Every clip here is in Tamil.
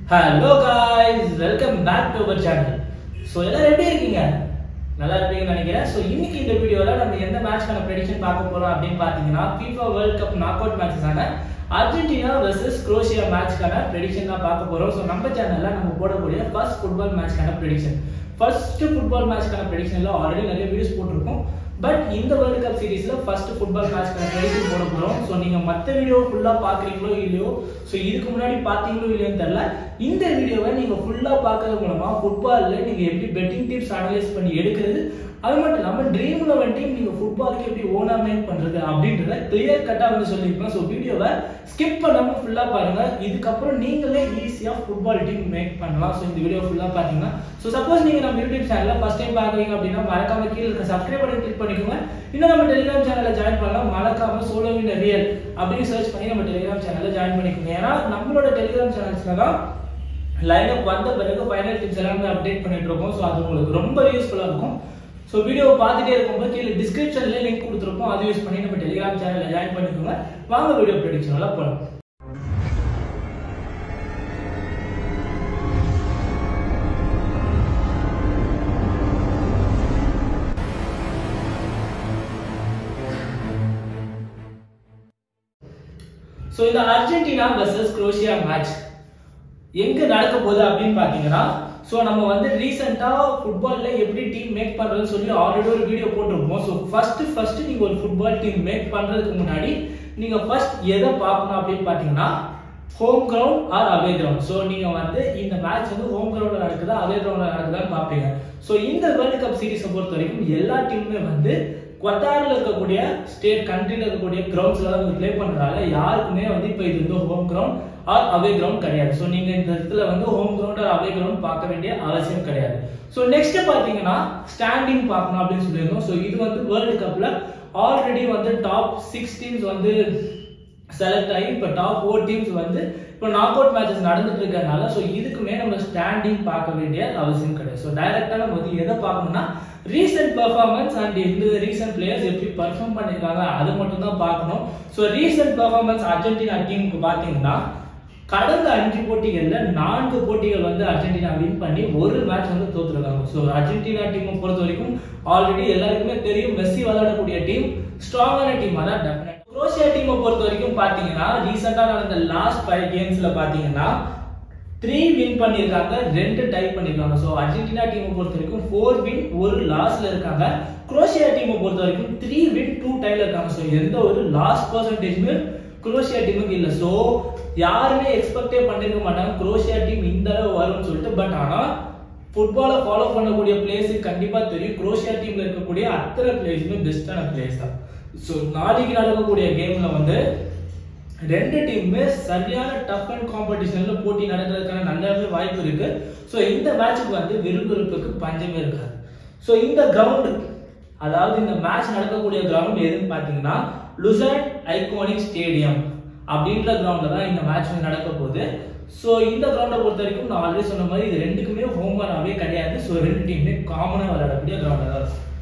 hello guys welcome back to our channel so எல்லாரும் எப்படி இருக்கீங்க நல்லா இருப்பீங்கன்னு நினைக்கிறேன் ஸோ இன்னைக்கு இந்த வீடியோவில் நம்ம எந்த மேட்ச்க்கான ப்ரெடிக்ஷன் பார்க்க போறோம் அப்படின்னு பார்த்தீங்கன்னா FIFA world cup knock out மேட்சஸான அர்ஜென்டினா வெர்சஸ் குரோஷியா மேட்ச்க்கான ப்ரெடிக்ஷன் தான் பார்க்க போறோம் ஸோ நம்ம சேனல்ல நம்ம போடக்கூடிய ஃபர்ஸ்ட் ஃபுட்பால் மேட்ச்க்கான ப்ரெடிக்ஷன் ஃபர்ஸ்ட் ஃபுட்பால் மேட்ச்க்கான ப்ரெடிக்ஷன்ல ஆல்ரெடி நிறைய வீடியோஸ் போட்டிருக்கோம் பட் இந்த வேர்ல்டு கப் சீரிஸ்ல ஃபர்ஸ்ட் ஃபுட்பால் மேட்ச்க்கான ப்ரெடிக்ஷன் போட போறோம் ஸோ நீங்க மற்ற வீடியோ ஃபுல்லா பாக்குறீங்களோ இல்லையோ ஸோ இதுக்கு முன்னாடி பாத்தீங்களோ இல்லையோன்னு தெரியல இந்த வீடியோவை நீங்க ஃபுல்லா பார்க்கறது மூலமா ஃபுட்பால்ல நீங்க எப்படி பெட்டிங் டிப்ஸ் அனலைஸ் பண்ணி எடுக்கிறது அது மட்டும் இல்லாம ட்ரீம் லெவன் டீம் நீங்க ஃபுட்பாலுக்கு எப்படி ஓனா மேக் பண்றது அப்படின்றத கிளியர் கட்டா வந்து சொல்லியிருக்கோம் ஸோ வீடியோவை ஸ்கிப் பண்ணாம ஃபுல்லா பாருங்க இதுக்கப்புறம் நீங்களே ஈஸியா ஃபுட்பால் டீம் மேக் பண்ணலாம் ஸோ இந்த வீடியோ ஃபுல்லா பாத்தீங்கன்னா ஸோ சப்போஸ் நீங்க நம்ம யூடியூப் சேனல்ல ஃபர்ஸ்ட் டைம் பாக்குறீங்க அப்படின்னா மறக்காம கீழே இருக்க சப்ஸ்கிரைப் பண்ணி கிளிக் பண்ணிக்கோங்க இன்னும் நம்ம டெலிகிராம் சேனல்ல ஜாயின் பண்ணலாம் மறக்காம சோலோ வின் ரியல் அப்படின்னு சர்ச் பண்ணி நம்ம டெலிகிராம் சேனல்ல ஜாயின் பண்ணிக்கோங்க ஏன்னா நம்மளோட டெலிகிராம் சேனல்ஸ்ல தான் லைன் அப் வந்த பிறகு ஃபைனல் டிப்ஸ் எல்லாமே அப்டேட் பண்ணிட்டு இருக்கோம் ஸோ அது உங்களுக்கு ரொம்ப யூஸ்ஃபுல்லா இருக்கும் ஸோ வீடியோவை பார்த்துட்டே இருக்கும்போது கீழே டிஸ்கிரிப்ஷன்ல லிங்க் கொடுத்துருப்போம் அதை யூஸ் பண்ணி நம்ம டெலிகிராம் சேனல்ல ஜாயின் பண்ணிக்கோங்க வாங்க வீடியோ ப்ரெடிக்ஷன் எல்லாம் போகலாம் ஸோ இந்த அர்ஜென்டினா வெர்சஸ் குரோஷியா மேட்ச் எங்க நடக்க போகுது அப்படின்னு பாத்தீங்கன்னா ஸோ நம்ம வந்து ரீசெண்டா ஃபுட்பால்ல எப்படி டீம் மேக் பண்றதுன்னு சொல்லி ஆல்ரெடி ஒரு வீடியோ போட்டிருப்போம் ஸோ ஃபர்ஸ்ட் ஃபர்ஸ்ட் நீங்க ஒரு ஃபுட்பால் டீம் மேக் பண்றதுக்கு முன்னாடி நீங்க ஃபர்ஸ்ட் எதை பார்க்கணும் அப்படின்னு பாத்தீங்கன்னா home ground or away ground so நீங்க வந்து இந்த மேட்ச் வந்து ஹோம் கிரவுண்ட்ல நடக்குதா அவே கிரவுண்ட்ல நடக்குதான்னு பார்ப்பீங்க ஸோ இந்த வேர்ல்டு கப் சீரிஸை பொறுத்த வரைக்கும் எல்லா டீமுமே வந்து குவத்தாரில் இருக்கக்கூடிய ஸ்டேட் கண்ட்ரியில் இருக்கக்கூடிய கிரவுண்ட்ஸ்ல தான் ப்ளே பண்றதால யாருக்குமே வந்து இப்போ இது வந்து home ground or away ground கிடையாது ஸோ நீங்க இந்த இடத்துல வந்து home ground or away ground பார்க்க வேண்டிய அவசியம் கிடையாது ஸோ நெக்ஸ்ட் பார்த்தீங்கன்னா ஸ்டாண்டிங் பார்க்கணும் அப்படின்னு சொல்லியிருந்தோம் ஸோ இது வந்து வேர்ல்டு கப்ல ஆல்ரெடி வந்து டாப் சிக்ஸ் டீம்ஸ் வந்து செலக்ட் ஆகி இப்போ டாப் ஃபோர் டீம்ஸ் வந்து இப்போ நாக் அவுட் மேட்சஸ் நடந்துட்டு இருக்கறனால ஸோ இதுக்குமே நம்ம ஸ்டாண்டிங் பார்க்க வேண்டிய அவசியம் கிடையாது ஸோ டைரக்டா நம்ம வந்து எதை பார்க்கணும்னா ரீசெண்ட் பெர்ஃபார்மன்ஸ் அண்ட் இந்த ரீசெண்ட் பிளேயர்ஸ் எப்படி பர்ஃபார்ம் பண்ணிருக்காங்க அது மட்டும் தான் பார்க்கணும் ஸோ ரீசெண்ட் பெர்ஃபார்மன்ஸ் அர்ஜென்டினா டீமுக்கு பார்த்தீங்கன்னா கடந்த அஞ்சு போட்டிகள்ல நான்கு போட்டிகள் வந்து அர்ஜென்டினா வின் பண்ணி ஒரு மேட்ச் வந்து தோத்துருக்காங்க ஸோ அர்ஜென்டினா டீமை பொறுத்த வரைக்கும் ஆல்ரெடி எல்லாருக்குமே தெரியும் மெஸ்ஸி விளையாடக்கூடிய டீம் ஸ்ட்ராங்கான டீம் அதான் டெஃபினட் குரோஷியா டீமை பொறுத்த வரைக்கும் பாத்தீங்கன்னா ரீசெண்டா நடந்த லாஸ்ட் ஃபைவ் கேம்ஸ்ல பாத்தீங்கன்னா த்ரீ வின் பண்ணிருக்காங்க ரெண்டு டை பண்ணிருக்காங்க ஸோ அர்ஜென்டினா டீமை பொறுத்த வரைக்கும் ஃபோர் வின் ஒரு லாஸ்ல இருக்காங்க குரோஷியா டீமை பொறுத்த வரைக்கும் த்ரீ வின் டூ டைல இருக்காங்க ஸோ எந்த ஒரு லாஸ்ட் பர்சன்டேஜ்மே குரோஷியா டீமுக்கு இல்லை ஸோ யாருமே எக்ஸ்பெக்டே பண்ணிருக்க மாட்டாங்க குரோஷியா டீம் இந்த அளவு வரும்னு சொல்லிட்டு பட் ஆனா ஃபுட்பாலை ஃபாலோ பண்ணக்கூடிய பிளேஸுக்கு கண்டிப்பா தெரியும் குரோஷியா டீம்ல இருக்கக்கூடிய அத்தனை பிளேஸுமே பெஸ்டான பிளேஸ் தான் ஸோ நாளைக்கு நடக்கக்கூடிய கேம்ல வந்து ரெண்டு டீமுமே சரியான டஃப் அண்ட் காம்படிஷன்ல போட்டி நடக்கிறதுக்கான நல்லாவே வாய்ப்பு இருக்கு ஸோ இந்த மேட்சுக்கு வந்து விறுவிறுப்புக்கு பஞ்சமே இருக்காது ஸோ இந்த கிரவுண்டு அதாவது இந்த மேட்ச் நடக்கக்கூடிய கிரவுண்ட் எதுன்னு பார்த்தீங்கன்னா லுசன் ஐகானிக் ஸ்டேடியம் அப்படின்ற கிரவுண்ட்ல தான் இந்த மேட்ச் வந்து நடக்க போகுது ஸோ இந்த கிரவுண்டை பொறுத்த வரைக்கும் நான் ஆல்ரெடி சொன்ன மாதிரி இது ரெண்டுக்குமே ஹோம் ரனாவே கிடையாது ஸோ ரெண்டு டீமுமே காமனாக விளையாடக்கூடிய கிரவுண்ட் தான் இருக்கும்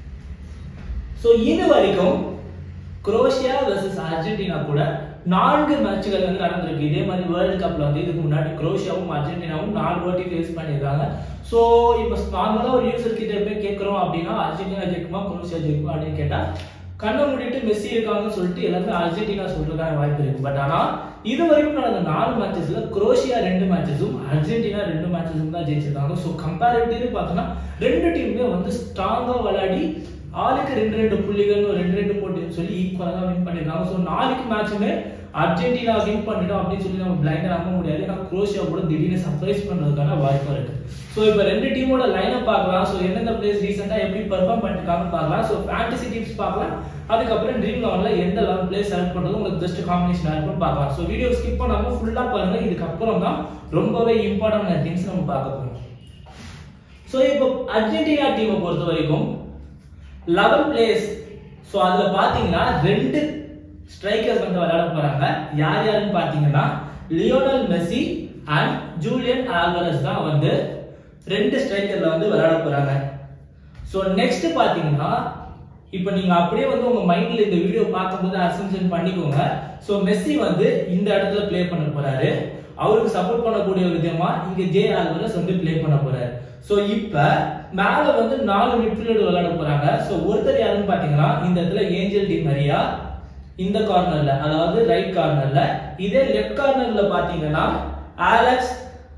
ஸோ இது வரைக்கும் குரோஷியா வெர்சஸ் அர்ஜென்டினா கூட நான்கு மேட்சுகள் வந்து நடந்திருக்கு இதே மாதிரி வேர்ல்டு கப்ல வந்து இதுக்கு முன்னாடி குரோஷியாவும் அர்ஜென்டினாவும் நாலு வாட்டி ஃபேஸ் பண்ணியிருக்காங்க ஸோ இப்போ நார்மலாக ஒரு யூசர் கிட்ட போய் கேட்குறோம் அப்படின்னா அர்ஜென்டினா ஜெயிக்குமா குரோஷியா ஜெயிக்குமா அப்படின்னு கேட்டால் கண்ணை மூடிட்டு மெஸ்ஸி இருக்காங்கன்னு சொல்லிட்டு எல்லாருமே அர்ஜென்டினா சொல்றதுக்கான வாய்ப்பு இருக்கு பட் ஆனா இது வரைக்கும் நடந்த நாலு மேட்சஸ்ல குரோஷியா ரெண்டு மேட்சஸும் அர்ஜென்டினா ரெண்டு மேட்சஸும் தான் ஜெயிச்சிருக்காங்க ஸோ கம்பேரிட்டிவ்லி பார்த்தோம்னா ரெண்டு டீமுமே வந்து ஸ்ட்ராங்கா விளையாடி ஆளுக்கு ரெண்டு ரெண்டு புள்ளிகள் ரெண்டு ரெண்டு போட்டின்னு சொல்லி ஈக்குவலாக தான் வின் பண்ணிருக்காங்க ஸோ நாளைக்கு மேட்சுமே அர்ஜென்டினா வின் பண்ணிட்டோம் அப்படின்னு சொல்லி நம்ம பிளைண்டா நம்ப முடியாது ஏன்னா குரோஷியா கூட திடீர்னு சர்ப்ரைஸ் பண்றதுக்கான வாய்ப்பு இருக்கு ஸோ இப்போ ரெண்டு டீமோட லைனை பார்க்கலாம் ஸோ எந்தெந்த பிளேஸ் ரீசெண்டாக எப்படி பெர்ஃபார்ம் பண்ணிருக்காங்கன்னு பார்க்கலாம் ஸோ ஃபேண்டசி டீம்ஸ் பார்க்கலாம் அதுக்கப்புறம் ட்ரீம் லெவன்ல எந்த லெவன் பிளேஸ் செலக்ட் பண்றது உங்களுக்கு பெஸ்ட் காம்பினேஷன் இருக்கும்னு பார்க்கலாம் ஸோ வீடியோ ஸ்கிப் பண்ணாம ஃபுல்லா பாருங்க இதுக்கப்புறம் தான் ரொம்பவே இம்பார்ட்டன்ட் திங்ஸ் நம்ம பார்க்க போறோம் ஸோ இப்போ அர்ஜென்டினா டீமை பொறுத்த வரைக்கும் லெவன் பிளேஸ் ஸோ அதுல பாத்தீங்கன்னா ரெண்டு ஸ்ட்ரைக்கர்ஸ் வந்து விளையாட போறாங்க யார் யாருன்னு பாத்தீங்கன்னா Lionel Messi and Julian Alvarez தான் வந்து ரெண்டு ஸ்ட்ரைக்கர்ல வந்து விளையாட போறாங்க ஸோ நெக்ஸ்ட் பாத்தீங்கன்னா இப்போ நீங்க அப்படியே வந்து உங்க மைண்ட்ல இந்த வீடியோ பார்க்கும்போது அசம்ஷன் பண்ணிக்கோங்க ஸோ மெஸ்ஸி வந்து இந்த இடத்துல ப்ளே பண்ண போறாரு அவருக்கு சப்போர்ட் பண்ணக்கூடிய விதமா இங்க ஜே ஆல்வரஸ் வந்து ப்ளே பண்ண போறாரு சோ இப்ப மேல வந்து நாலு மிட்ஃபீல்டர் விளையாட போறாங்க சோ ஒருத்தர் யாருன்னு பாத்தீங்கன்னா இந்த இடத்துல ஏஞ்சல் டி மரியா இந்த கார்னர்ல அதாவது ரைட் கார்னர்ல இதே லெஃப்ட் கார்னர்ல பாத்தீங்கன்னா ஆலெக்ஸ்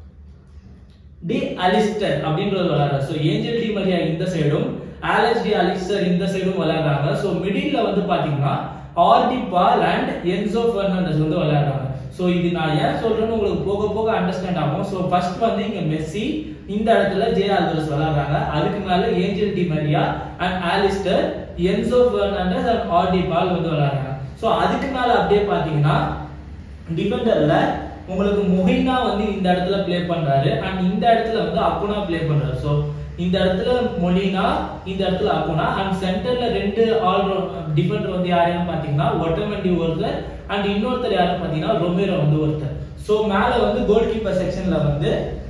டி அலிஸ்டர் அப்படின்றது விளையாடுறாரு ஸோ ஏஞ்சல் டி மரியா இந்த சைடும் ஆலெக்ஸ் டி அலிஸ்டர் இந்த சைடும் விளையாடுறாங்க ஸோ மிடில்ல வந்து பாத்தீங்கன்னா Ardi Paul and Enzo Fernandez வந்து விளையாடுறாங்க ஸோ இது நான் ஏன் சொல்றேன்னு உங்களுக்கு போக போக அண்டர்ஸ்டாண்ட் ஆகும் ஸோ ஃபர்ஸ்ட் வந்து இங்க மெஸ்ஸி இந்த இடத்துல ஜே ஆல்வரஸ் விளையாடுறாங்க அதுக்கு மேல Angel Di Maria and Allister Enzo Fernandez and Ardi Paul வந்து விளையாடுறாங்க ஸோ அதுக்கு மேல அப்படியே பாத்தீங்கன்னா டிஃபெண்டர்ல உங்களுக்கு மொஹினா வந்து இந்த இடத்துல ப்ளே பண்றாரு அண்ட் இந்த இடத்துல வந்து அக்குனா ப்ளே பண்றாரு ஸோ இந்த இடத்துல மொலினா இந்த இடத்துல அக்குனா அண்ட் சென்டர்ல ரெண்டு ஆல் டிஃபெண்டர் வந்து யார் யாருன்னு பாத்தீங்கன்னா ஒட்டமண்டி ஒருத்தர் அண்ட் இன்னொருத்தர் யாருன்னு பாத்தீங்கன்னா ரொமேரோ வந்து ஒருத்தர் ஸோ மேல வந்து கோல் கீப்பர் செக்ஷன்ல வந்து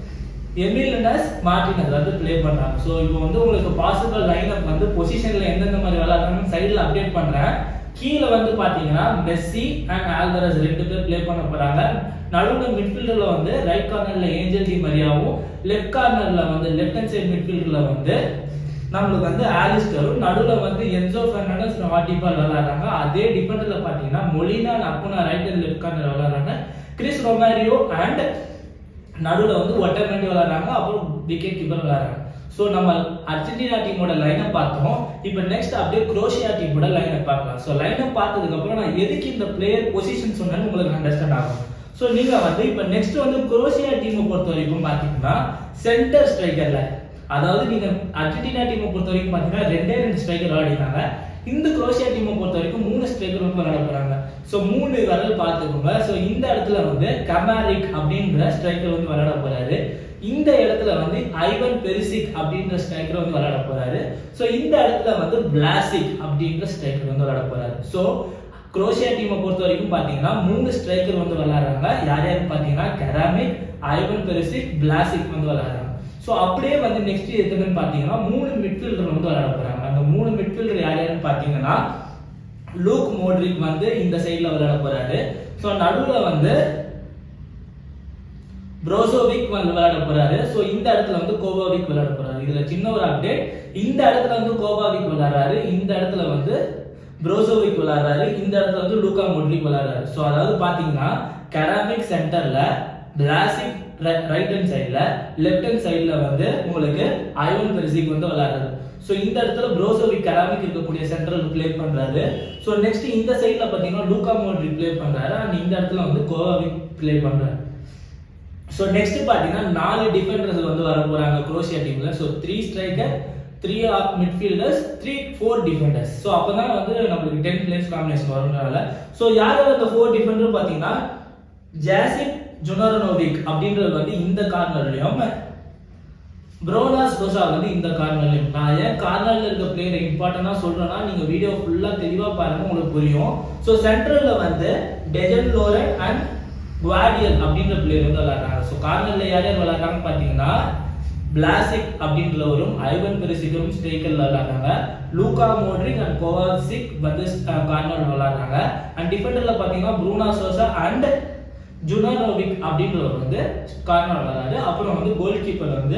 எமிலினஸ் மார்டினஸ் வந்து ப்ளே பண்றாங்க ஸோ இப்போ வந்து உங்களுக்கு பாசிபிள் லைன் வந்து பொசிஷன்ல எந்தெந்த மாதிரி விளையாடுறாங்கன்னு சைடில் அப்டேட் பண்றேன் கீழே வந்து பாத்தீங்கன்னா மெஸ்ஸி அண்ட் ஆல்வரஸ் ரெண்டு பேர் ப்ளே பண்ண போறாங்க நடுவில் மிட்ஃபீல்டர்ல வந்து ரைட் கார்னர்ல ஏஞ்சல் டி மரியாவும் லெஃப்ட் கார்னர்ல வந்து லெஃப்ட் ஹேண்ட் சைடு மிட்ஃபீல்டர்ல வந்து நம்மளுக்கு வந்து ஆலிஸ்டரும் நடுவில் வந்து என்சோ பெர்னாண்டஸ் வாட்டிபால் விளையாடுறாங்க அதே டிஃபெண்டர்ல பாத்தீங்கன்னா Molina Acuna right and left corner விளையாடுறாங்க கிறிஸ் ரொமாரியோ அண்ட் நடுவில் வந்து ஒட்டமெண்டி விளையாடுறாங்க அப்புறம் விக்கெட் கீப்பர் விளையாடுறாங்க ஸோ நம்ம அர்ஜென்டினா டீமோட லைனப் பார்த்தோம் இப்போ நெக்ஸ்ட் அப்படியே குரோஷியா டீமோட லைனப் பார்க்கலாம் ஸோ லைனப் பார்த்ததுக்கு அப்புறம் நான் எதுக்கு இந்த பிளேயர் பொசிஷன் சொன்னேன்னு உங்களுக்கு அண்டர்ஸ்டாண்ட் ஆகும் ஸோ நீங்க வந்து இப்போ நெக்ஸ்ட் வந்து குரோஷியா டீமை பொறுத்த வரைக்கும் பார்த்தீங்கன்னா சென்டர் ஸ்ட்ரைக்கர்ல அதாவது நீங்க அர்ஜென்டினா டீமை பொறுத்த வரைக்கும் பார்த்தீங்கன்னா ரெண்டே ரெண்டு ஸ்ட்ரைக்கர் விளையாடினாங்க இந்த குரோஷியா டீமை பொறுத்த வரைக்கும் மூணு ஸ்ட்ரைக்கர் வந்து விளையாட போறாங்க ஸோ மூணு விரல் பார்த்துக்கோங்க ஸோ இந்த இடத்துல வந்து கமாரிக் அப்படின்ற ஸ்ட்ரைக்கர் வந்து விளையாட போறாரு இந்த இடத்துல வந்து ஐவன் பெரிசிக் அப்படின்ற ஸ்ட்ரைக்கர் வந்து விளையாட போறாரு ஸோ இந்த இடத்துல வந்து பிளாசிக் அப்படின்ற ஸ்ட்ரைக்கர் வந்து விளையாட போறாரு ஸோ குரோஷியா டீமை பொறுத்த வரைக்கும் பாத்தீங்கன்னா மூணு ஸ்ட்ரைக்கர் வந்து விளையாடுறாங்க யார் யாருன்னு பாத்தீங்கன்னா கெராமிக் ஐவன் பெரிசிக் பிளாசிக் வந்து விளையாடுறாங்க ஸோ அப்படியே வந்து நெக்ஸ்ட் எதுக்குன்னு பாத்தீங்கன்னா மூணு மிட்ஃபீல்டர் வந்து விளையாட போறாங்க அந்த மூணு மிட்ஃபீல்டர் யார் யாருன்னு பாத்தீங்கன்னா லூக் மோட்ரிக் வந்து இந்த சைடுல விளையாட போறாரு ஸோ நடுவுல வந்து ப்ரோசோவிக் வந்து விளையாட போறாரு ஸோ இந்த இடத்துல வந்து கோபாவிக் விளையாட போறாரு இதுல சின்ன ஒரு அப்டேட் இந்த இடத்துல வந்து கோபாவிக் விளையாடுறாரு இந்த இடத்துல வந்து ப்ரோசோவிக் விளையாடுறாரு இந்த இடத்துல வந்து லூகா மோட்ரிக் விளையாடுறாரு ஸோ அதாவது பாத்தீங்கன்னா கெராமிக் சென்டர்ல பிளாசிக் ரைட் ஹேண்ட் சைடுல லெஃப்ட் ஹேண்ட் சைடுல வந்து உங்களுக்கு ஐவன் பெரிசிக் வந்து விளையாடுறாரு ஸோ இந்த இடத்துல ப்ரோசோவிக் கெராமிக் இருக்கக்கூடிய சென்ட்ரல் ப்ளே பண்றாரு ஸோ நெக்ஸ்ட் இந்த சைடுல பாத்தீங்கன்னா லூகா மோட்ரிக் ப்ளே பண்றாரு அண்ட் இந்த இடத்துல வந்து கோவாவிக் ப்ளே பண்றாரு ஸோ நெக்ஸ்ட் பார்த்தீங்கன்னா நாலு டிஃபெண்டர்ஸ் வந்து வர போறாங்க குரோஷியா டீம்ல so three striker three of midfielders three four defenders so அப்பதான் வந்து நம்மளுக்கு டென் பிளேஸ் காம்பினேஷன் வரும்னால ஸோ யார் யார் அந்த ஃபோர் டிஃபெண்டர் பார்த்தீங்கன்னா ஜாசிக் ஜுனரனோவிக் அப்படின்றது வந்து இந்த கார்னர்லயும் ப்ரோனாஸ் கோசா வந்து இந்த கார்னர்லயும் நான் ஏன் கார்னர்ல இருக்க பிளேயர் இம்பார்ட்டன்டா சொல்றேன்னா நீங்க வீடியோ ஃபுல்லா தெளிவா பாருங்க உங்களுக்கு புரியும் ஸோ சென்ட்ரல்ல வந்து டெஜன் லோரன் அண்ட் குவாடியல் அப்படின்ற பிளேயர் வந்து விளையாடுறாங்க ஸோ கார்னர்ல யார் யார் விளையாடுறாங்கன்னு பாத்தீங்கன்னா பிளாசிக் அப்படின்றவரும் ஐவன் பெரிசிகரும் ஸ்ட்ரைக்கர்ல விளையாடுறாங்க லூகா மோட்ரிக் அண்ட் கோவாசிக் வந்து கார்னர் விளையாடுறாங்க அண்ட் டிஃபெண்டர்ல பாத்தீங்கன்னா ப்ரூனா சோசா அண்ட் ஜுனானோவிக் அப்படின்றவர் வந்து கார்னர் விளையாடுறாரு அப்புறம் வந்து கோல் கீப்பர் வந்து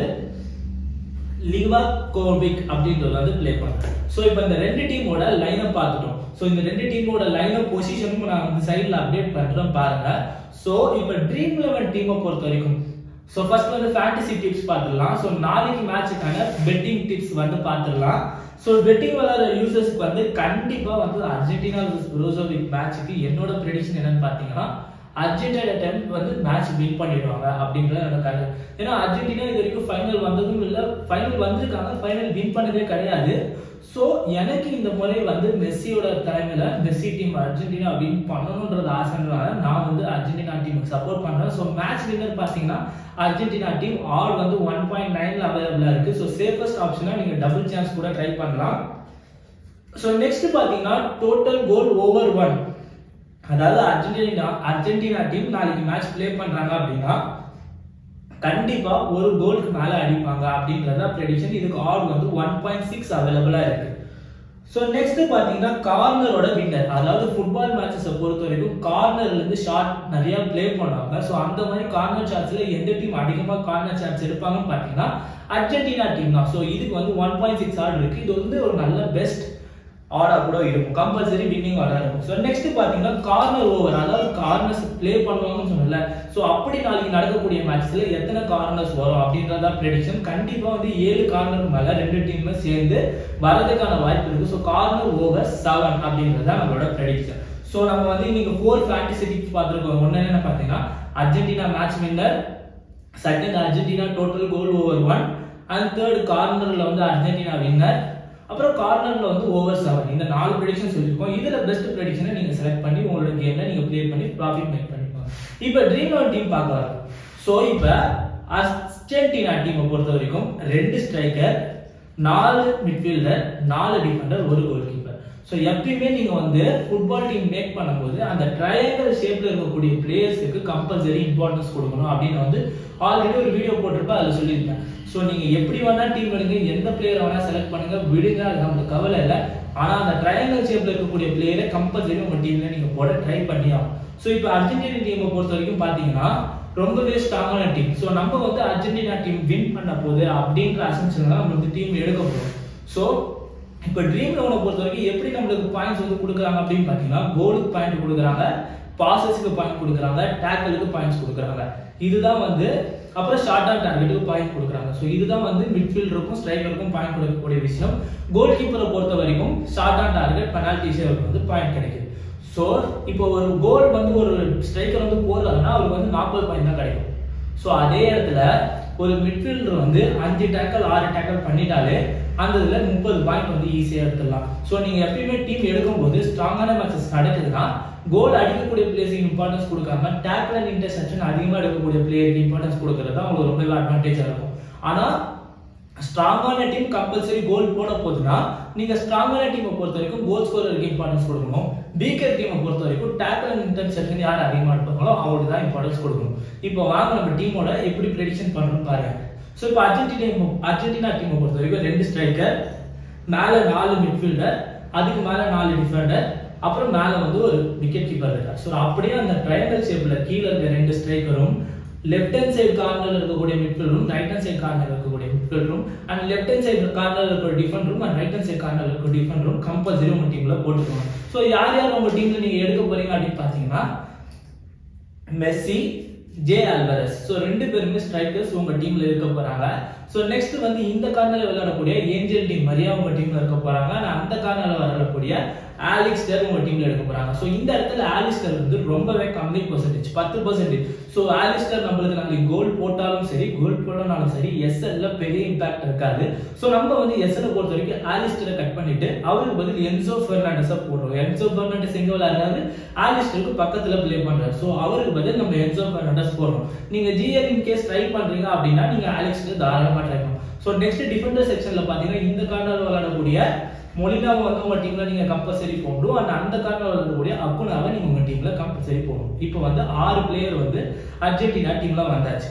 லிவா கோவிக் அப்படின்றவர் வந்து ப்ளே பண்றாரு ஸோ இப்போ இந்த ரெண்டு டீமோட லைனப் பார்த்துட்டோம் ஸோ இந்த ரெண்டு டீமோட லைனப் பொசிஷனும் நான் வந்து சைடில் அப்டேட் பண்றேன் பாருங்க ஸோ இப்போ ட்ரீம் லெவன் டீமை பொறுத்த வரைக்கும் ஸோ ஃபர்ஸ்ட் வந்து ஃபேண்டசி டிப்ஸ் பார்த்துடலாம் ஸோ நாளைக்கு மேட்சுக்கான பெட்டிங் டிப்ஸ் வந்து பார்த்துடலாம் ஸோ பெட்டிங் விளையாடுற யூசர்ஸ்க்கு வந்து கண்டிப்பாக வந்து அர்ஜென்டினா ரோசோவிக் மேட்ச்சுக்கு என்னோட ப்ரெடிக்ஷன் என்னன்னு பார்த்தீங்கன்னா அர்ஜென்டினா டைம் வந்து மேட்ச் வின் பண்ணிடுவாங்க அப்படின்றது என்னோட கருத்து ஏன்னா அர்ஜென்டினா இது வரைக்கும் ஃபைனல் வந்ததும் இல்லை ஃபைனல் வந்திருக்காங்க ஃபைனல் வின் பண்ணதே கிடையாது ஸோ எனக்கு இந்த முறை வந்து மெஸ்ஸியோட தலைமையில மெஸ்ஸி டீம் அர்ஜென்டினா வின் பண்ணணுன்றது ஆசைன்றனால நான் வந்து அர்ஜென்டினா டீமுக்கு சப்போர்ட் பண்றேன் ஸோ மேட்ச் வின்னர் பார்த்தீங்கன்னா அர்ஜென்டினா டீம் ஆல் வந்து ஒன் பாயிண்ட் நைன்ல அவைலபிளா இருக்கு ஸோ சேஃபஸ்ட் ஆப்ஷனா நீங்க டபுள் சான்ஸ் கூட ட்ரை பண்ணலாம் ஸோ நெக்ஸ்ட் பார்த்தீங்கன்னா டோட்டல் கோல் ஓவர் ஒன் அதாவது அர்ஜென்டினா அர்ஜென்டினா டீம் நாளைக்கு மேட்ச் ப்ளே பண்றாங்க அப்படின்னா கண்டிப்பா ஒரு கோலுக்கு மேல அடிப்பாங்க அப்படின்றத ப்ரெடிக்ஷன் இதுக்கு ஆட் வந்து ஒன் பாயிண்ட் சிக்ஸ் அவைலபிளா இருக்கு ஸோ நெக்ஸ்ட் பார்த்தீங்கன்னா கார்னரோட வின்னர் அதாவது ஃபுட்பால் மேட்சஸை பொறுத்த வரைக்கும் கார்னர்ல இருந்து ஷாட் நிறைய ப்ளே பண்ணுவாங்க ஸோ அந்த மாதிரி கார்னர் ஷாட்ஸ்ல எந்த டீம் அதிகமாக கார்னர் ஷாட்ஸ் எடுப்பாங்கன்னு பார்த்தீங்கன்னா அர்ஜென்டினா டீம் தான் ஸோ இதுக்கு வந்து ஒன் பாயிண்ட் சிக்ஸ் ஆர்டர் இருக்கு இது வந்து ஒரு நல்ல பெஸ்ட் ஆர்டா கூட இருக்கும் கம்பல்சரி வின்னிங் ஆர்டா இருக்கும் ஸோ நெக்ஸ்ட் பார்த்தீங்கன்னா கார்னர் ஓவர் அதாவது கார்னர்ஸ் ப்ளே பண்ணுவாங்கன்னு சொன்னல ஸோ அப்படி நாளைக்கு நடக்கக்கூடிய மேட்ச்ல எத்தனை கார்னர்ஸ் வரும் அப்படின்றதா ப்ரெடிக்ஷன் கண்டிப்பா வந்து ஏழு கார்னர் மேல ரெண்டு டீமுமே சேர்ந்து வரதுக்கான வாய்ப்பு இருக்கு ஸோ கார்னர் ஓவர் செவன் அப்படின்றது தான் நம்மளோட ப்ரெடிக்ஷன் ஸோ நம்ம வந்து இன்னைக்கு ஃபோர் ஃபேண்டசி டிப்ஸ் பார்த்துருக்கோம் ஒன்று என்ன பார்த்தீங்கன்னா Argentina match winner second Argentina total goal over one and third கார்னர்ல வந்து அர்ஜென்டினா வின்னர் அப்புறம் கார்னர்ல வந்து ஓவர் செவன் இந்த நாலு ப்ரெடிக்ஷன் சொல்லியிருக்கோம் இதுல பெஸ்ட் ப்ரெடிக்ஷனை நீங்க செலக்ட் பண்ணி உங்களோட கேம்ல நீங்க ப்ளே பண்ணி ப்ராஃபிட் மேக் பண்ணிக்கோங்க இப்போ ட்ரீம் லெவன் டீம் பார்க்கலாம் ஸோ இப்போ அர்ஜென்டினா டீமை பொறுத்த வரைக்கும் ரெண்டு ஸ்ட்ரைக்கர் நாலு மிட்ஃபீல்டர் நாலு டிஃபெண்டர் ஒரு கோல் கீப்பர் ஸோ எப்பயுமே நீங்க வந்து ஃபுட்பால் டீம் மேக் பண்ணும்போது அந்த ட்ரையாங்கல் ஷேப்ல இருக்கக்கூடிய பிளேயர்ஸுக்கு கம்பல்சரி இம்பார்ட்டன்ஸ் கொடுக்கணும் அப்படின்னு வந்து ஆல்ரெடி ஒரு வீடியோ போட்டிருப்பேன் அதில் சொல்லியிருப்பேன் ஸோ நீங்க எப்படி வேணா டீம் எடுங்க எந்த பிளேயர் வேணா செலக்ட் பண்ணுங்க விடுங்க அது நமக்கு கவலை இல்லை ஆனா அந்த ட்ரையாங்கல் ஷேப்ல இருக்கக்கூடிய பிளேயரை கம்பல்சரி உங்க டீம்ல நீங்க போட ட்ரை பண்ணி ஆகும் ஸோ இப்போ அர்ஜென்டினா டீமை பொறுத்த வரைக்கும் பாத்தீங்கன்னா ரொம்பவே ஸ்ட்ராங்கான டீம் ஸோ நம்ம வந்து அர்ஜென்டினா டீம் வின் பண்ண போகுது அப்படின்ற அசம்ஷன் தான் நம்ம வந்து டீம் எடுக்க போறோம் ஸோ இப்போ ட்ரீம் லெவனை பொறுத்த வரைக்கும் எப்படி நம்மளுக்கு பாயிண்ட்ஸ் வந்து கொடுக்குறாங்க அப்படின்னு பார்த்தீங்கன்னா கோலுக்கு பாயிண்ட் கொடுக்குறாங்க பாசஸ்க்கு பாயிண்ட் கொடுக்குறாங்க டேக்கிளுக்கு பாயிண்ட்ஸ் கொடுக்குறாங்க இதுதான் வந்து அப்புறம் ஷார்ட் ஆன் டார்கெட்டுக்கு பாயிண்ட் கொடுக்குறாங்க ஸோ இதுதான் வந்து மிட்ஃபீல்டருக்கும் ஸ்ட்ரைக்கருக்கும் பாயிண்ட் கொடுக்கக்கூடிய விஷயம் கோல் கீப்பரை பொறுத்த வரைக்கும் ஷார்ட் ஆன் டார்கெட் பெனால்டி சேவருக்கு வந்து பாயிண்ட் கிடைக்குது ஸோ இப்போ ஒரு கோல் வந்து ஒரு ஸ்ட்ரைக்கர் வந்து போடுறாங்கன்னா அவருக்கு வந்து நாற்பது பாயிண்ட் தான் கிடைக்கும் ஸோ அதே இடத்துல ஒரு மிட்ஃபீல்டர் வந்து அஞ்சு டேக்கல் ஆறு டேக்கல் பண்ணிட்டாலே அந்த இதில் முப்பது பாயிண்ட் வந்து ஈஸியாக எடுத்துடலாம் ஸோ நீங்கள் எப்பயுமே டீம் எடுக்கும்போது ஸ்ட்ராங்கான மேட்சஸ் நடக்குதுன்னா கோல் அடிக்கக்கூடிய பிளேயர்ஸுக்கு இம்பார்ட்டன்ஸ் கொடுக்காம டேக்கிள் அண்ட் இன்டர்செப்ஷன் அதிகமாக எடுக்கக்கூடிய பிளேயருக்கு இம்பார்ட்டன்ஸ் கொடுக்கறது தான் உங்களுக்கு ரொம்பவே அட்வான்டேஜாக இருக்கும் ஆனால் ஸ்ட்ராங்கான டீம் கம்பல்சரி கோல் போட போகுதுன்னா நீங்க ஸ்ட்ராங்கான டீமை பொறுத்த வரைக்கும் கோல் ஸ்கோரருக்கு இம்பார்ட்டன்ஸ் கொடுக்கணும் வீக்கர் டீமை பொறுத்த வரைக்கும் டேக்கிள் அண்ட் இன்டர்செப்ஷன் யார் அதிகமாக எடுப்பாங்களோ அவங்களுக்கு தான் இம்பார்ட்டன்ஸ் கொடுக்கணும் இப்போ வாங்க நம்ம டீமோட எப்படி ப்ரெடிக்ஷன் பண்றோம்னு பாருங்க ஸோ இப்போ அர்ஜென்டினா அர்ஜென்டினா டீமை பொறுத்த வரைக்கும் ரெண்டு ஸ்ட்ரைக்கர் மேலே நாலு மிட்ஃபீல்டர் அதுக்கு மேலே நாலு டிஃபெண்டர் அப்புறம் மேலே வந்து ஒரு விக்கெட் கீப்பர் இருக்கார் ஸோ அப்படியே அந்த ட்ரையாங்கல் ஷேப்ல கீழே இருக்க ரெண்டு ஸ்ட்ரைக்கரும் லெஃப்ட் ஹேண்ட் சைடு கார்னர்ல இருக்கக்கூடிய மிட்ஃபீல்டரும் ரைட் ஹேண்ட் சைடு கார்னர் இருக்கக்கூடிய மிட்ஃபீல்டரும் அண்ட் லெஃப்ட் ஹேண்ட் சைடு கார்னர்ல இருக்கிற டிஃபெண்டரும் அண்ட் ரைட் ஹேண்ட் சைடு கார்னர்ல இருக்கிற டிஃபெண்டரும் கம்பல்சரி உங்க டீம்ல போட்டுக்கணும் ஸோ யார் யார் உங்க டீம்ல நீங்க எடுக்க போறீங்க அப்படின்னு பாத்தீங்கன்னா மெஸ்ஸி ஜே ஆல்வரஸ் ஸோ ரெண்டு பேருமே ஸ்ட்ரைக்கர்ஸ் உங்க டீம்ல இருக்க போறாங்க ஸோ நெக்ஸ்ட் வந்து இந்த கார்னர்ல விளையாடக்கூடிய ஏஞ்சல் டீம் மரியா உங்க டீம்ல இருக்க போறாங்க ஆனா அந்த கார்னர்ல விளையாடக்கூடிய ஆலிஸ்டர் உங்க டீம்ல எடுக்க போறாங்க ஸோ இந்த இடத்துல ஆலிஸ்டர் வந்து ரொம்பவே கம்மி பர்சன்டேஜ் பத்து பர்சன்டேஜ் ஸோ ஆலிஸ்டர் நம்மளுக்கு நாளைக்கு கோல் போட்டாலும் சரி கோல் போடனாலும் சரி எஸ்எல்ல பெரிய இம்பாக்ட் இருக்காது ஸோ நம்ம வந்து எஸ்எல் பொறுத்த வரைக்கும் ஆலிஸ்டரை கட் பண்ணிட்டு அவருக்கு பதில் என்சோ பெர்னாண்டஸை போடுறோம் என்சோ பெர்னாண்டஸ் எங்க விளையாடுறாரு ஆலிஸ்டருக்கு பக்கத்துல ப்ளே பண்றாரு ஸோ அவருக்கு பதில் நம்ம என்சோ பெர்னாண்டஸ் போடுறோம் நீங்க ஜிஎல் இன் கேஸ் ட்ரை பண்றீங்க அப்படின்னா நீங்க ஆலிஸ்டர் தாராளமா ட்ரை பண்ணலாம் ஸோ நெக்ஸ்ட் டிஃபெண்டர் செக்ஷன்ல பாத்தீங்கன்னா இந்த கார்னர் விளையாடக்கூடிய மொலினாவை வந்து உங்க டீம்ல நீங்க கம்பல்சரி போடணும் அண்ட் அந்த கார்னர் விளையாடக்கூடிய அக்குனாவை நீங்க உங்க டீம்ல கம்பல்சரி போடணும் இப்போ வந்து ஆறு பிளேயர் வந்து அர்ஜென்டினா டீம்ல வந்தாச்சு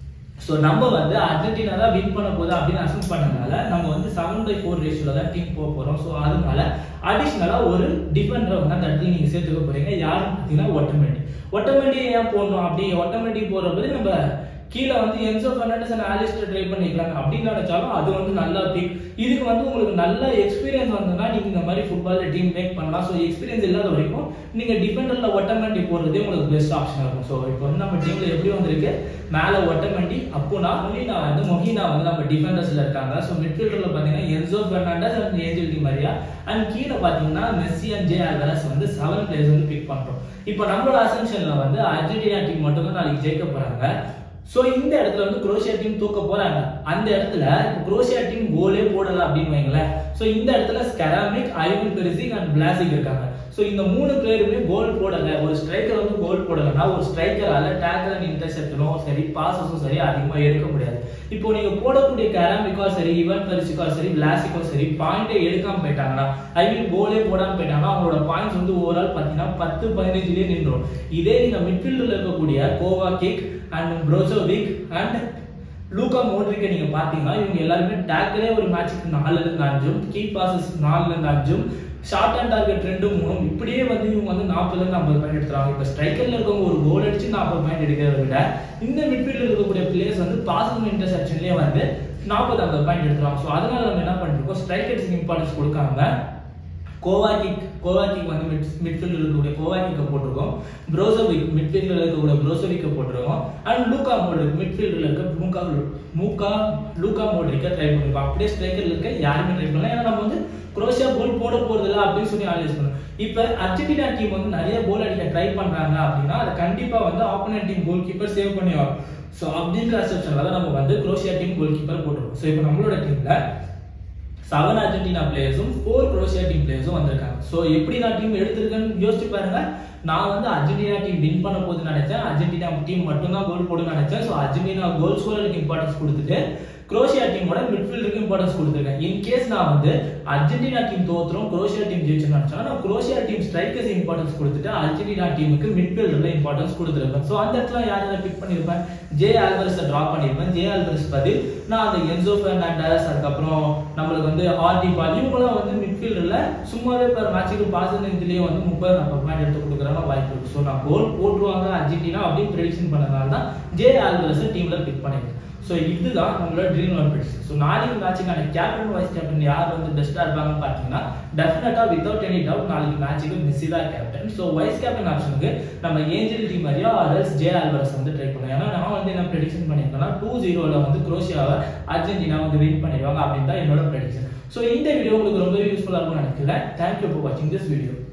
ஸோ நம்ம வந்து அர்ஜென்டினா தான் வின் பண்ண போகுது அப்படின்னு அசம் பண்ணனால நம்ம வந்து செவன் பை ஃபோர் ரேஷியோல தான் டீம் போக போறோம் ஸோ அதனால அடிஷ்னலா ஒரு டிஃபெண்டர் வந்து அந்த இடத்துல நீங்க சேர்த்துக்க போறீங்க யாருன்னு பார்த்தீங்கன்னா ஒட்டமெண்டி ஒட்டமெண்டி ஏன் போடணும் அப்படி ஒட்டமெண்டி போடுறது நம்ம கீழே வந்து Enzo Fernandez and Allister try பண்ணிக்கலாம் அப்படின்னு நினைச்சாலும் அது வந்து நல்ல பிக் இதுக்கு வந்து உங்களுக்கு நல்ல எக்ஸ்பீரியன்ஸ் வந்ததுன்னா நீங்க இந்த மாதிரி ஃபுட்பால்ல டீம் மேக் பண்ணலாம் ஸோ எக்ஸ்பீரியன்ஸ் இல்லாத வரைக்கும் நீங்க டிஃபெண்டர்ல ஒட்டமண்டி போடுறதே உங்களுக்கு பெஸ்ட் ஆப்ஷன் இருக்கும் ஸோ இப்போ வந்து நம்ம டீம்ல எப்படி வந்திருக்கு மேல ஒட்டமண்டி அப்புனா மொஹினா வந்து மொஹினா வந்து நம்ம டிஃபெண்டர்ஸ்ல இருக்காங்க ஸோ மிட்ஃபீல்டர்ல பாத்தீங்கன்னா Enzo Fernandez and Angel Di Maria and கீழே பாத்தீங்கன்னா மெஸ்ஸி அண்ட் ஜே ஆல்வரஸ் வந்து செவன் பிளேயர்ஸ் வந்து பிக் பண்றோம் இப்போ நம்மளோட அசம்ஷன்ல வந்து அர்ஜென்டினா டீம் மட்டும் தான் நாளைக்கு ஜெயிக்க போறாங்க சோ இந்த இடத்துல வந்து குரோஷியா டீம் தூக்க போறாங்க அந்த இடத்துல இப்போ குரோஷியா டீம் கோலே போடல அப்படின்னு வைங்களேன் சோ இந்த இடத்துல ஸ்கெராமிக் ஐவன் பெரிசிக் அண்ட் பிளாசிக் இருக்காங்க சோ இந்த மூணு பேருமே கோல் போடல ஒரு ஸ்ட்ரைக்கர் வந்து கோல் போடலன்னா ஒரு ஸ்ட்ரைக்கரால டேக்கல் அண்ட் இன்டர்செப்டரும் சரி பாசஸும் சரி அதிகமா எடுக்க முடியாது இப்போ நீங்க போடக்கூடிய கெராமிக்கோ சரி ஈவன் பெரிசிக்கோ சரி பிளாசிக்கோ சரி பாயிண்டே எடுக்காம போயிட்டாங்கன்னா ஐ மீன் கோலே போடாம போயிட்டாங்கன்னா அவங்களோட பாயிண்ட்ஸ் வந்து ஓவரால் பாத்தீங்கன்னா பத்து பதினஞ்சுலயே நின்றோம் இதே நீங்க மிட்ஃபீல்டில் இருக்கக்கூடிய கோவா கிக் அண்ட் ப்ரோசோவிக் அண்ட் லூகா மோட்ரிக்கை நீங்க பாத்தீங்கன்னா இவங்க எல்லாருமே டேக்கரே ஒரு மேட்சுக்கு நாலுல இருந்து அஞ்சும் கீ பாசஸ் நாலுல இருந்து அஞ்சும் ஷார்ட் அண்ட் டார்கெட் ரெண்டு மூணும் இப்படியே வந்து இவங்க வந்து நாற்பதுல இருந்து ஐம்பது பாயிண்ட் எடுத்துறாங்க இப்போ ஸ்ட்ரைக்கர்ல இருக்கவங்க ஒரு கோல் அடிச்சு நாற்பது பாயிண்ட் எடுக்கிறத விட இந்த மிட்ஃபீல்டில் இருக்கக்கூடிய பிளேயர்ஸ் வந்து பாசிங் இன்டர்செப்ஷன்லேயே வந்து நாற்பது ஐம்பது பாயிண்ட் எடுத்துறாங்க ஸோ அதனால நம்ம என்ன பண்ணிருக்கோம் ஸ்ட்ரைக்கர்ஸ்க்கு இம்பார்ட்டன்ஸ் கொடுக்காம கோவாக்கிக் கோவாக்கிக் வந்து மிட் மிட்ஃபீல்டில் இருக்கக்கூடிய கோவாக்கிக்கை போட்டிருக்கோம் ப்ரோசோவிக் மிட்ஃபீல்டில் இருக்கக்கூடிய ப்ரோசோவிக்கை போட்டிருக்கோம் அண்ட் லூகா மோட்ரிக் மிட்ஃபீல்டில் இருக்க மூக்கா மூக்கா லூகா மோட்ரிக்கை ட்ரை பண்ணிருக்கோம் அப்படியே ஸ்ட்ரைக்கரில் இருக்க யாருமே ட்ரை பண்ணல ஏன்னா நம்ம வந்து குரோஷியா கோல் போட போறதில்ல அப்படின்னு சொல்லி அனலைஸ் பண்ணோம் இப்போ அர்ஜென்டினா டீம் வந்து நிறைய கோல் அடிக்க ட்ரை பண்றாங்க அப்படின்னா அதை கண்டிப்பா வந்து opponent team goal keeper save பண்ணிடுவாங்க ஸோ அப்படின்ற அசப்ஷன்ல தான் நம்ம வந்து குரோஷியா டீம் கோல் கீப்பர் போட்டுருக்கோம் ஸோ இப்போ நம்மளோட டீம்ல செவன் அர்ஜென்டினா பிளேயர்ஸும் ஃபோர் குரோஷியா டீம் பிளேயர்ஸும் வந்திருக்காங்க ஸோ எப்படி நான் டீம் எடுத்திருக்கேன்னு யோசிச்சு பாருங்க நான் வந்து அர்ஜென்டினா டீம் வின் பண்ண போது நினைச்சேன் அர்ஜென்டினா டீம் மட்டும்தான் கோல் போடுன்னு நினைச்சேன் ஸோ அர்ஜென்டினா கோல் ஸ்கோரருக்கு இம்பார்ட்டன்ஸ் கொடுத்துட்டு குரோஷியா டீமோட மிட்ஃபீல்டுக்கு இம்பார்ட்டன்ஸ் கொடுத்துருக்கேன் இன் கேஸ் நான் வந்து அர்ஜென்டினா டீம் தோத்துரும் குரோஷியா டீம் ஜெயிச்சு நினைச்சா நான் குரோஷியா டீம் ஸ்ட்ரைக்கர்ஸ் இம்பார்ட்டன்ஸ் கொடுத்துட்டு அர்ஜென்டினா டீமுக்கு மிட்ஃபீல்டர்ல இம்பார்ட்டன்ஸ் கொடுத்துருப்பேன் ஸோ அந்த இடத்துல யார் யாரை பிக் பண்ணியிருப்பேன் ஜே ஆல்வரஸை ட்ராப் பண்ணியிருப்பேன் ஜே ஆல்வரஸ் பதில் நான் அந்த என்சோ ஃபெர்னாண்டஸ் அதுக்கப்புறம் நம்மளுக்கு வந்து ஆர்டி பால் இவங்களாம் வந்து மிட்ஃபீல்டர்ல சும்மாவே per மேட்சுக்கு பாஸ் இதுலயே வந்து முப்பது நாற்பது பாயிண்ட் எடுத்து கொடுக்குறாங்க வாய்ப்பு இருக்கு ஸோ நான் கோல் போட்டுருவாங்க அர்ஜென்டினா அப்படின்னு ப்ரெடிக்ஷன் பண்ணதுனால தான் ஜே ஆல்வரஸை டீம்ல பிக் பண்ணியிருக்கேன் ஸோ இதுதான் நம்மளோட ட்ரீம் லோன் ப்ரெடிக்ஷன் ஸோ நாளைக்கு மேட்சுக்கான கேப்டன் வைஸ் கேப்டன் யார் வந்து பெஸ்ட்டாக இருப்பாங்கன்னு பார்த்தீங்கன்னா டெஃபினட்டாக வித்தவுட் எனி டவுட் நாளைக்கு மேட்சுக்கு மெஸ்ஸி தான் கேப்டன் ஸோ வைஸ் கேப்டன் ஆப்ஷனுக்கு நம்ம ஏஞ்சல் டீம் மாதிரியா ஆர்எல்ஸ் ஜே ஆல்வரஸ் வந்து ட்ரை பண்ணுவோம் ஏன்னா நான் வந்து என்ன ப்ரெடிக்ஷன் பண்ணியிருக்கேன்னா டூ ஜீரோவில் வந்து குரோஷியாவை அர்ஜென்டினா வந்து வின் பண்ணிடுவாங்க அப்படின்னு தான் என்னோட ப்ரெடிக்ஷன் ஸோ இந்த வீடியோ உங்களுக்கு ரொம்பவே யூஸ்ஃபுல்லாக இருக்கும்னு நினைக்கிறேன் தேங்க்யூ ஃபார் வாட்சிங் திஸ் வீடியோ